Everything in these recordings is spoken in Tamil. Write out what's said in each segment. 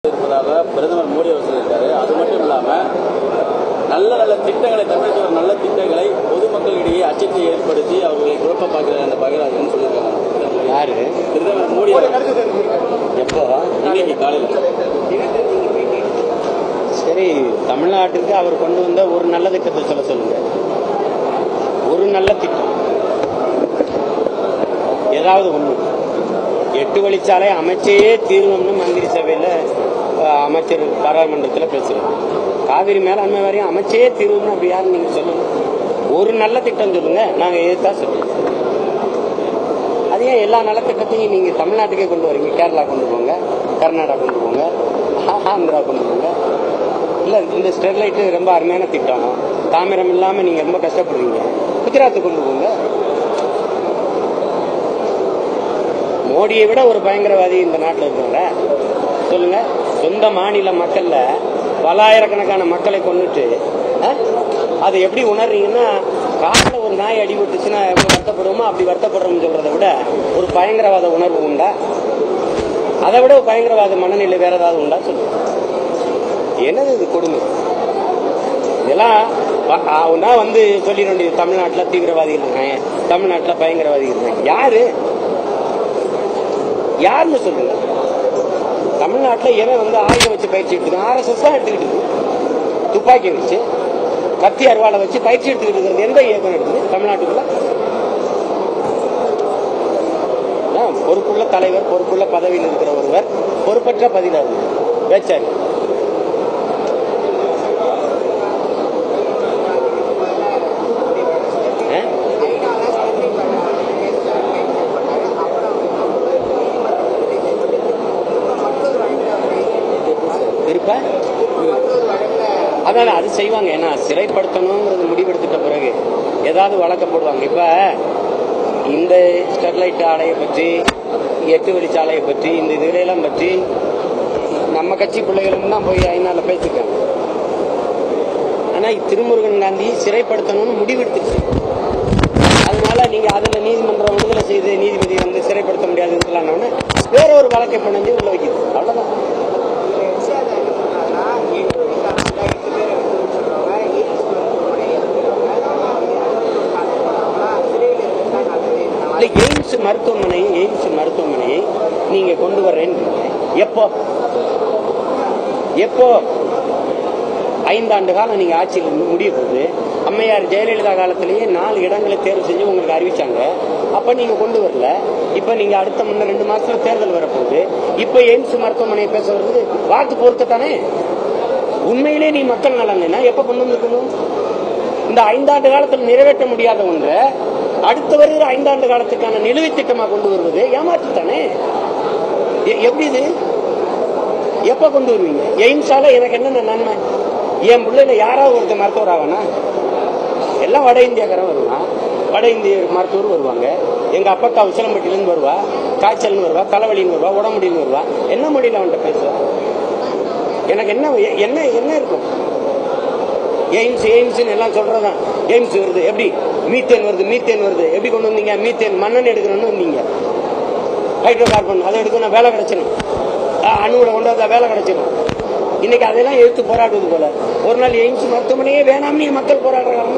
இருப்பதாக பிரதமர் மோடி அவர் சொல்லியிருக்காரு அது மட்டும் இல்லாம நல்ல நல்ல திட்டங்களை தமிழகத்தில் ஒரு நல்ல திட்டங்களை பொதுமக்களிடையே அச்சத்தை ஏற்படுத்தி அவர்களை குழப்ப பார்க்கிற அந்த பகிராஜன் சொல்லியிருக்காங்க யாரு பிரதமர் மோடி அவர் எப்போ இன்னைக்கு காலையில் சரி தமிழ்நாட்டுக்கு அவர் கொண்டு வந்த ஒரு நல்ல திட்டத்தை சொல்ல சொல்லுங்க ஒரு நல்ல திட்டம் ஏதாவது ஒண்ணு எட்டு வழிச்சாலை அமைச்சே தீர்வுன்னு மந்திரி சபையில அஹ், அமைச்சர் பாராளுமன்றத்தில் பேசுறாரு காவிரி மேலாண்மை வாரியம் அமைச்சே தீர்வுன்னு அப்படி யாரும் நீங்க சொல்லுங்க ஒரு நல்ல திட்டம் சொல்லுங்க நாங்க எதிர்த்தா சொல்லுவோம் அது ஏன் எல்லா நலத்திட்டத்தையும் நீங்க தமிழ்நாட்டுக்கே கொண்டு வரீங்க கேரளா கொண்டு போங்க கர்நாடகா கொண்டு போங்க ஆ- ஆந்திரா கொண்டு போங்க இல்ல இந்த ஸ்டெர்லைட் ரொம்ப அருமையான திட்டம் தாமிரம் இல்லாம நீங்க ரொம்ப கஷ்டப்படுறீங்க குஜராத் கொண்டு போங்க மோடியை விட ஒரு பயங்கரவாதி இந்த நாட்டில் இருக்கிற சொல்லுங்க சொந்த மாநில மக்கள்ல பலாயிரக்கணக்கான மக்களை கொண்டுட்டு ஆ? அதை எப்படி உணர்றீங்கன்னா காட்டில் ஒரு நாய் அடிபட்டுச்சுன்னா எப்படி வருத்தப்படுவோமோ அப்படி வருத்தப்படுறோம்னு சொல்றதை விட ஒரு பயங்கரவாத உணர்வு உண்டா அதை விட ஒரு பயங்கரவாத மனநிலை வேற ஏதாவது உண்டா சொல்லுங்க என்னது இது கொடுமை இதெல்லாம் வ- அவனா வந்து சொல்லிட வேண்டியது தமிழ்நாட்டில் தீவிரவாதிகள் இருக்காங்க தமிழ்நாட்டில் பயங்கரவாதிகள் இருக்காங்க யாரு யாருன்னு சொல்லுங்க தமிழ்நாட்டில் எவன் வந்து ஆயுதம் வச்சு பயிற்சி எடுத்துக்கணும் ஆர்எஸ்எஸ் தான் எடுத்துக்கிட்டு இருக்கு. துப்பாக்கி வச்சு கத்தி அருவாளை வச்சு பயிற்சி எடுத்துக்கிட்டு இருக்கிறது எந்த இயக்கம் எடுக்குது தமிழ்நாட்டுக்குள்ள அதான் பொறுப்புள்ள தலைவர் பொறுப்புள்ள பதவியில் இருக்கிற ஒருவர் பொறுப்பற்ற பதிலாளர் வேச்சாரி ஆ? இருப்ப அதான் அது செய்வாங்க ஏன்னா சிறைப்படுத்தணுங்கிறது முடிவெடுத்துட்ட பிறகு ஏதாவது வழக்க போடுவாங்க இப்ப இந்த ஸ்டெர்லைட் ஆலையை பற்றி எட்டு வழிச்சாலையை பற்றி இந்த இதுகளெல்லாம் பற்றி நம்ம கட்சி பிள்ளைகளும் தான் போய் ஐநால பேசிருக்காங்க ஆனா திருமுருகன் காந்தி சிறைப்படுத்தணும்னு முடிவெடுத்துச்சு அதனால நீங்க அதுல நீதிமன்றம் விடுதலை செய்து நீதிபதி வந்து சிறைப்படுத்த முடியாதுன்னு சொல்லலாம்னு வேற ஒரு வழக்கை பிணைஞ்சு உள்ள வைக்குது அவ்வளவுதான் இல்ல எய்ம்ஸ் மருத்துவமனை எய்ம்ஸ் மருத்துவமனையை நீங்க கொண்டு வர்றேன்னு எப்போ எப்போ ஐந்தாண்டு காலம் நீங்க ஆட்சியில் இருந்து முடிய போகுது அம்மையார் ஜெயலலிதா காலத்திலேயே நாலு இடங்களை தேர்வு செஞ்சு உங்களுக்கு அறிவிச்சாங்க அப்ப நீங்க கொண்டு வரல இப்ப நீங்க அடுத்த முன்ன ரெண்டு மாசத்துல தேர்தல் வரப்போகுது இப்ப எய்ம்ஸ் மருத்துவமனையை பேச வருது வாக்கு பொறுக்கத்தானே உண்மையிலே நீ மக்கள் நலன்னா எப்ப கொண்டு வந்திருக்கணும் இந்த ஐந்தாண்டு காலத்தில் நிறைவேற்ற முடியாத ஒன்றை அடுத்த வருகிற ஐந்தாண்டு காலத்துக்கான நிலுவைத் திட்டமா கொண்டு வருவது ஏமாற்றுத்தானே எ- எப்படி இது எப்ப கொண்டு வருவீங்க எய்ம்ஸால எனக்கு என்னென்ன நன்மை என் பிள்ளைல யாராவது ஒருத்தர் மருத்துவர் ஆவானா எல்லாம் வட இந்தியாக்காரன் வருவான் வட இந்திய மருத்துவர் வருவாங்க எங்க அப்பத்தா உசிலம்பட்டியிலேருந்து வருவா காய்ச்சல்னு வருவா தலைவலின்னு வருவா உடம்புடின்னு வருவா என்ன மொழியில அவன்கிட்ட பேசுவா எனக்கு என்ன என்ன என்ன இருக்கும் எய்ம்ஸ் எய்ம்ஸ் எல்லாம் சொல்றதான் எய்ம்ஸ் வருது எப்படி மீத்தேன் வருது மீத்தேன் வருது எப்படி கொண்டு வந்தீங்க மீத்தேன் மண்ணெண்ணெய் எடுக்கணும்னு வந்தீங்க ஹைட்ரோ கார்பன் அதை எடுக்கணும் வேலை கிடைச்சிடும் அஹ் அணுவோட கொண்டு வந்தா வேலை கிடைச்சிடும் இன்னைக்கு அதெல்லாம் எடுத்து போராடுவது போல ஒரு நாள் எய்ம்ஸ் மருத்துவமனையே வேணாம் நீங்க மக்கள் போராடுறாங்க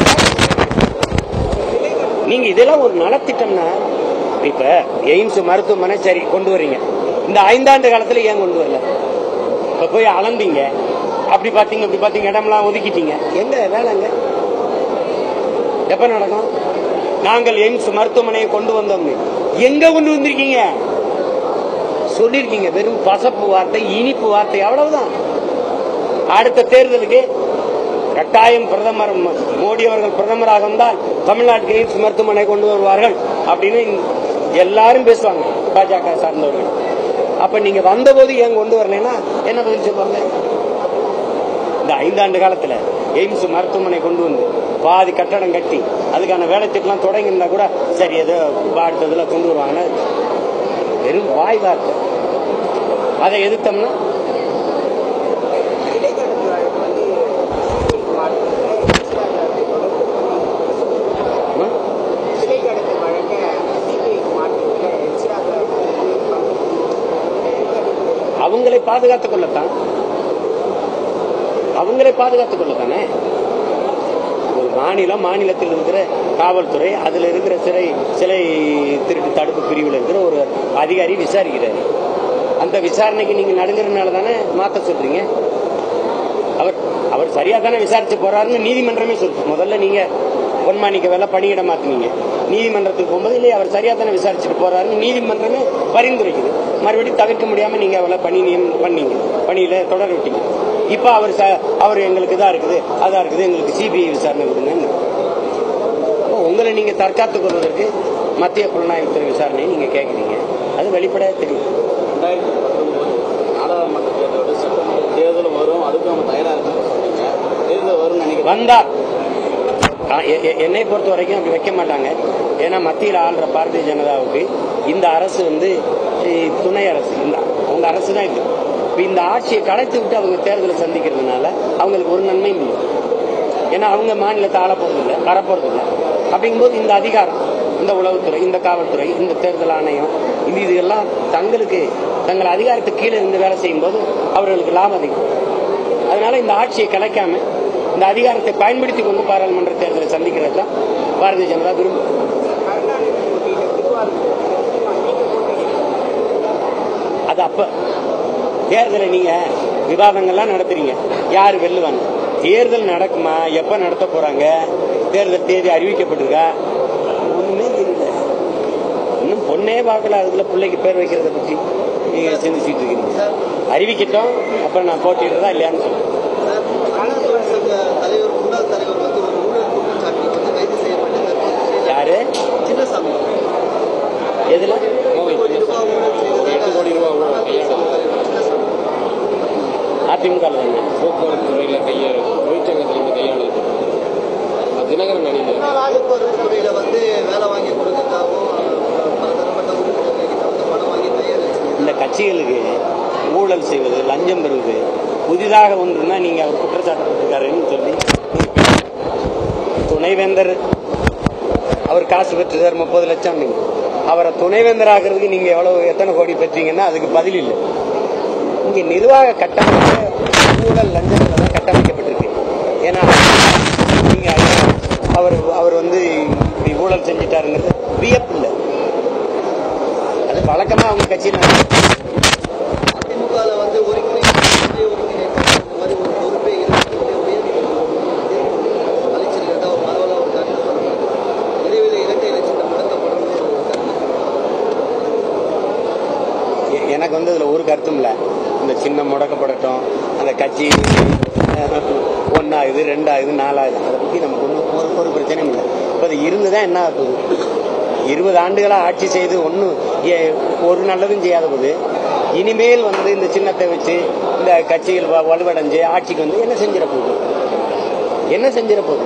நீங்க இதெல்லாம் ஒரு நலத்திட்டம்னா இப்ப எய்ம்ஸ் மருத்துவமனை சரி கொண்டு வர்றீங்க இந்த ஐந்தாண்டு காலத்துல ஏன் கொண்டு வரல இப்ப போய் அளந்தீங்க அப்படி பாத்தீங்க இப்படி பாத்தீங்க இடம்லாம் ஒதுக்கிட்டீங்க எங்க வேலைங்க எப்ப நடக்கும் நாங்கள் எய்ம்ஸ் மருத்துவமனையை கொண்டு வந்தோம் எங்க கொண்டு வந்திருக்கீங்க சொல்லிருக்கீங்க வெறும் பசப்பு வார்த்தை இனிப்பு வார்த்தை அவ்வளவுதான் அடுத்த தேர்தலுக்கு கட்டாயம் பிரதமர் ம- மோடி அவர்கள் பிரதமராக வந்தால் தமிழ்நாட்டுக்கு எய்ம்ஸ் மருத்துவமனை கொண்டு வருவார்கள் அப்படின்னு எல்லாரும் பேசுவாங்க பாஜக சார்ந்தவர்கள் அப்ப நீங்க வந்தபோது ஏன் கொண்டு வரலைன்னா என்ன பதில் சொல்லுவாங்க இந்த ஐந்தாண்டு காலத்துல எய்ம்ஸ் மருத்துவமனை கொண்டு வந்து பாதி கட்டடம் கட்டி அதுக்கான வேலை திட்டம் தொடங்கியிருந்தா கூட சரி ஏதோ அடுத்ததுல கொண்டு வருவாங்கன்னா வெறும் வாய் வார்த்தை அதை எதிர்த்தோம்னா ம், அவங்களை பாதுகாத்துக் கொள்ளத்தான் அவங்களை பாதுகாத்துக் கொள்ளத்தானே ஒரு மாநிலம் மாநிலத்தில் இருக்கிற காவல்துறை அதுல இருக்கிற சிறை சிலை திருட்டு தடுப்பு பிரிவில் இருக்கிற ஒரு அதிகாரி விசாரிக்கிறாரு அந்த விசாரணைக்கு நீங்க நடுங்கிறதுனால தானே மாத்த சொல்றீங்க அவர் அவர் சரியா தானே விசாரிச்சு போறாருன்னு நீதிமன்றமே சொல்லுது முதல்ல நீங்க பொன்மாணிக்க வேலை பணியிட மாத்தினீங்க நீதிமன்றத்துக்கு போகும்போது இல்லையா அவர் சரியா தானே விசாரிச்சுட்டு போறாருன்னு நீதிமன்றமே பரிந்துரைக்குது மறுபடியும் தவிர்க்க முடியாம நீங்க அவளை பணி நியமனம் பண்ணீங்க பணியில தொடர விட்டீங்க இப்ப அவர் ச- அவர் எங்களுக்கு இதா இருக்குது அதா இருக்குது எங்களுக்கு சிபிஐ விசாரணை கொடுங்க உங்களை நீங்க தற்காத்துக் கொள்வதற்கு மத்திய புலனாய்வுத்துறை விசாரணையை நீங்க கேட்குறீங்க அது வெளிப்படையா தெரியும் ரெண்டாயிரத்தி பத்தொன்பது நாடாளுமன்ற தேர்தலோட சட்டமன்ற தேர்தலும் வரும் அதுக்கும் நம்ம தயாரா இருக்கோம் சொன்னீங்க தேர்தல் வரும்னு நினைக்கிறேன் வந்தா ஆ, எ- எ- என்னை பொறுத்த வரைக்கும் அப்படி வைக்க மாட்டாங்க ஏன்னா மத்தியில் ஆள்ற பாரதிய ஜனதாவுக்கு இந்த அரசு வந்து இ, துணை அரசு இந்த அவங்க அரசு தான் இது இப்ப இந்த ஆட்சியை கலைத்து விட்டு அவங்க தேர்தலை சந்திக்கிறதுனால அவங்களுக்கு ஒரு நன்மையும் இல்லை ஏன்னா அவங்க மாநிலத்தை ஆள போறதில்லை வரப்போறதில்லை அப்படிங்கும்போது இந்த அதிகாரம் இந்த உளவுத்துறை இந்த காவல்துறை இந்த தேர்தல் ஆணையம் இது இதெல்லாம் தங்களுக்கு தங்கள் அதிகாரத்துக்கு கீழே இருந்து வேலை செய்யும்போது அவர்களுக்கு லாபம் அதிகம் அதனால இந்த ஆட்சியை கலைக்காம இந்த அதிகாரத்தை பயன்படுத்தி கொண்டு பாராளுமன்ற தேர்தலை சந்திக்கிறது தான் பாரதிய ஜனதா விரும்பும் அது அப்ப தேர்தலை நீங்க விவாதங்கள்லாம் நடத்துறீங்க யார் வெல்லுவாங்க தேர்தல் நடக்குமா எப்ப நடத்த போறாங்க தேர்தல் தேதி அறிவிக்கப்பட்டிருக்கா ஒண்ணுமே தெரியல இன்னும் பொண்ணே பார்க்கல அதுக்குள்ள பிள்ளைக்கு பேர் வைக்கிறத பத்தி நீங்க சிந்திச்சுட்டு இருக்கீங்க அறிவிக்கட்டும் அப்புறம் நான் போட்டிடுறதா இல்லையான்னு சொல்லுங்க சார், அண்ணா தொழிற்சங்க தலைவர் முன்னாள் தலைவர் வந்து ஒரு ஊழல் குற்றச்சாட்டில் வந்து கைது செய்யப்பட்டு தற்போது சிறையில் யாரு சின்னசாமி எதுல கோடி ரூபாய் ஊழல் செய்ததாக எட்டு கோடி ரூபாய் ஊழல் அண்ணா தொழிற்சங்க தலைவர் சின்னசாமி அதிமுக ல தானே போக்குவரத்து துறையில கையாளு தொழிற்சங்க தலைமை கையாளுது அது தினகரன் நினைக்கிறேன் முன்னாள் ஆகப்போர் துறையில வந்து வேலை வாங்கி கொடுக்கறதாகவும் பல தரப்பட்ட உறுப்பினர்கிட்ட வந்து பணம் வாங்கி கையில் வச்சிருக்காங்க இந்த கட்சிகளுக்கு ஊழல் செய்வது லஞ்சம் பெறுவது புதிதாக ஒன்றுனா நீங்க அவர் குற்றச்சாட்டப்பட்டிருக்காருன்னு சொல்லி துணைவேந்தர் அவர் காசு பெற்றுதார் முப்பது லட்சம் நீங்க அவரை துணைவேந்தர் ஆகிறதுக்கு நீங்க எவ்வளவு எத்தனை கோடி பெற்றீங்கன்னா அதுக்கு பதில் இல்லை இங்க நிர்வாக கட்டமைப்பு ஊழல் லஞ்சம் எல்லாம் கட்டமைக்கப்பட்டிருக்கு ஏன்னா நீங்க அவர் அவர் வந்து இப்படி ஊழல் செஞ்சிட்டாருங்கிறது வியப்பு இல்லை அது வழக்கமா அவங்க கட்சியில் அதிமுகவில் வந்து ஒருங்கிணைப்பு ஒருங்கிணைப்பு இந்த மாதிரி ஒரு பொறுப்பே இருக்கு உயர்நீதிமன்றம் அளிச்சிருக்கிறதா ஒரு பரவலாக ஒரு கருத்து சொல்றாங்க விரைவில் இரட்டை இலட்சத்தை முடக்கப்படும் ஒரு கருத்து எ- எனக்கு வந்து அதுல ஒரு கருத்தும் இல்ல இந்த சின்னம் முடக்கப்படட்டும் அந்த கட்சி ஒன்னாகுது ரெண்டாகுது நாலாகுது அதை பத்தி நமக்கு ஒன்றும் ஒரு ஒரு பிரச்சனையும் இல்லை இப்போ அது இருந்துதான் என்ன ஆகுது இருபது ஆண்டுகளா ஆட்சி செய்து ஒன்றும் ஒரு நல்லதும் செய்யாத போது இனிமேல் வந்து இந்த சின்னத்தை வச்சு இந்த கட்சிகள் வ- வலுவடைஞ்சு ஆட்சிக்கு வந்து என்ன செஞ்சிட போகுது என்ன செஞ்சிட போகுது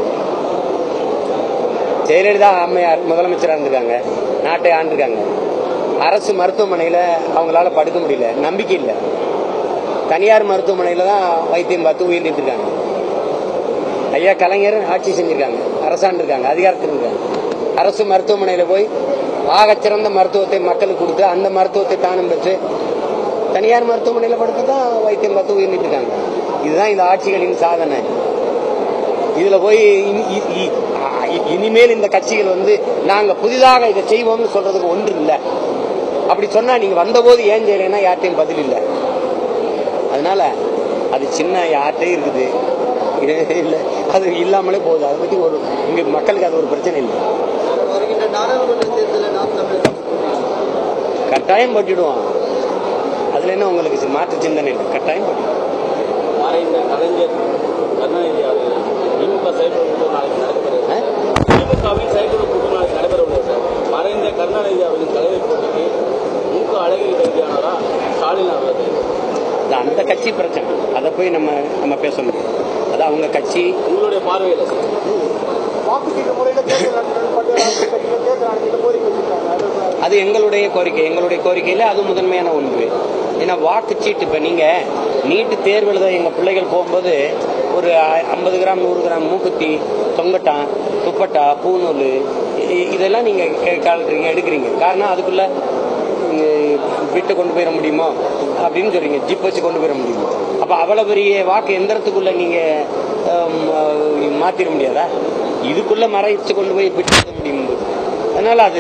ஜெயலலிதா அம்மையார் முதலமைச்சராக இருந்திருக்காங்க நாட்டை ஆண்டிருக்காங்க அரசு மருத்துவமனையில் அவங்களால படுக்க முடியல நம்பிக்கை இல்லை தனியார் மருத்துவமனையில் தான் வைத்தியம் பார்த்து உயிர் நீத்திருக்காங்க ஐயா கலைஞர் ஆட்சி செஞ்சிருக்காங்க அரசாண்டு இருக்காங்க அதிகாரத்தில் இருக்காங்க அரசு மருத்துவமனையில் போய் ஆகச்சிறந்த மருத்துவத்தை மக்களுக்கு கொடுத்து அந்த மருத்துவத்தை தானம் பெற்று தனியார் மருத்துவமனையில் படுத்து தான் வைத்தியம் பார்த்து உயிர் நீத்திருக்காங்க இதுதான் இந்த ஆட்சிகளின் சாதனை இதுல போய் இனி- இ- இ- இ- இனிமேல் இந்த கட்சிகள் வந்து நாங்க புதிதாக இதை செய்வோம்னு சொல்றதுக்கு ஒன்று இல்லை அப்படி சொன்னா நீங்க வந்தபோது ஏன் செய்யலைன்னா யார்ட்டையும் பதில் இல்லை அதனால அது சின்ன யார்கிட்டயும் இருக்குது இது இல்லை அது இல்லாமலே போகுது அதை பத்தி ஒரு இங்க மக்களுக்கு அது ஒரு பிரச்சனை இல்லை வருகின்ற நாடாளுமன்ற தேர்தலில் நாம் தமிழர் கட்டாயம் போட்டிடுவோம் அதுல என்ன உங்களுக்கு சி- மாற்று சிந்தனை இல்லை கட்டாயம் போட்டிடுவோம் மறைந்த கலைஞர் கருணாநிதி அவர்கள் திமுக செயற்குழு கூட்டம் நாளைக்கு நடைபெறுகிறது ஆ? திமுகவின் செயற்குழு கூட்டம் நாளைக்கு நடைபெற உள்ளது சார் மறைந்த கருணாநிதி அவர்களின் தலைமை போட்டிக்கு மூக்க அழகிரி தகுதியானவரா ஸ்டாலின் அவர்கள் அது அந்த கட்சி பிரச்சனை அதை போய் நம்ம நம்ம பேச முடியும் அது அவங்க கட்சி உங்களுடைய பார்வையில் சார் வாக்குச்சீட்டு முறையில் தேர்தல் நடத்தணும் பல்வேறு அரசியல் கட்சிகள் தேர்தல் நடத்திட்டு கோரிக்கை வச்சிருக்காங்க அது அது எங்களுடைய கோரிக்கை எங்களுடைய கோரிக்கையில அது முதன்மையான ஒன்று ஏன்னா வாக்குச்சீட்டு இப்ப நீங்க நீட்டு தேர்வு எழுத எங்க பிள்ளைகள் போகும்போது ஒரு ஐம்பது கிராம் நூறு கிராம் மூக்குத்தி தொங்கட்டான் துப்பட்டா பூநூல் இ- இதெல்லாம் நீங்க கே- கழட்டுறீங்க எடுக்கிறீங்க காரணம் அதுக்குள்ள வீட்டை கொண்டு போயிட முடியுமோ அப்படின்னு சொல்றீங்க ஜிப் வச்சு கொண்டு போயிட முடியுமோ அப்ப அவ்வளவு பெரிய வாக்கு எந்திரத்துக்குள்ள நீங்க ஆம், ஆஹ், மாத்திர முடியாதா இதுக்குள்ள மறைச்சு கொண்டு போய் விட்டு முடியும் அதனால அது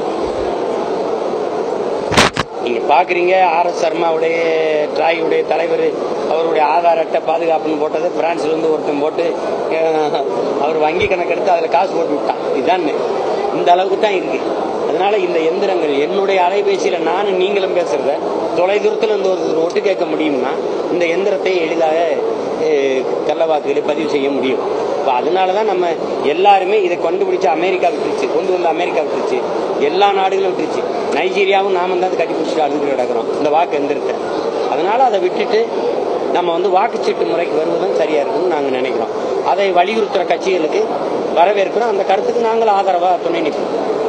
நீங்க பாக்குறீங்க ஆர் எஸ் சர்மாவுடைய ட்ராயுடைய தலைவர் அவருடைய ஆதார் அட்டை பாதுகாப்புன்னு போட்டது பிரான்ஸ்ல இருந்து ஒருத்தன் போட்டு அஹ், அவர் வங்கி கணக்கெடுத்து அதுல காசு போட்டு விட்டான் இதுதான் இந்த அளவுக்கு தான் இருக்கு அதனால இந்த எந்திரங்கள் என்னுடைய அலைபேசியில நானும் நீங்களும் பேசுறத தொலை தூரத்தில் இருந்து ஒருத்தர் ஒட்டு கேட்க முடியும்னா இந்த எந்திரத்தை எளிதாக அஹ், கள்ளவாக்குகளை பதிவு செய்ய முடியும் இப்போ அதனால தான் நம்ம எல்லாருமே இதை கண்டுபிடிச்சு அமெரிக்கா விட்டுருச்சு கொண்டு வந்து அமெரிக்கா விட்டுருச்சு எல்லா நாடுகளும் விட்டுருச்சு நைஜீரியாவும் நாம தான் கட்டி பிடிச்சிட்டு அழுது கிடக்கிறோம் இந்த வாக்கு எந்திரத்தை அதனால அதை விட்டுட்டு நம்ம வந்து வாக்குச்சீட்டு முறைக்கு வருவதும் சரியா இருக்கும்னு நாங்கள் நினைக்கிறோம் அதை வலியுறுத்துற கட்சிகளுக்கு வரவேற்கிறோம் அந்த கருத்துக்கு நாங்கள் ஆதரவாக துணை நிற்போம்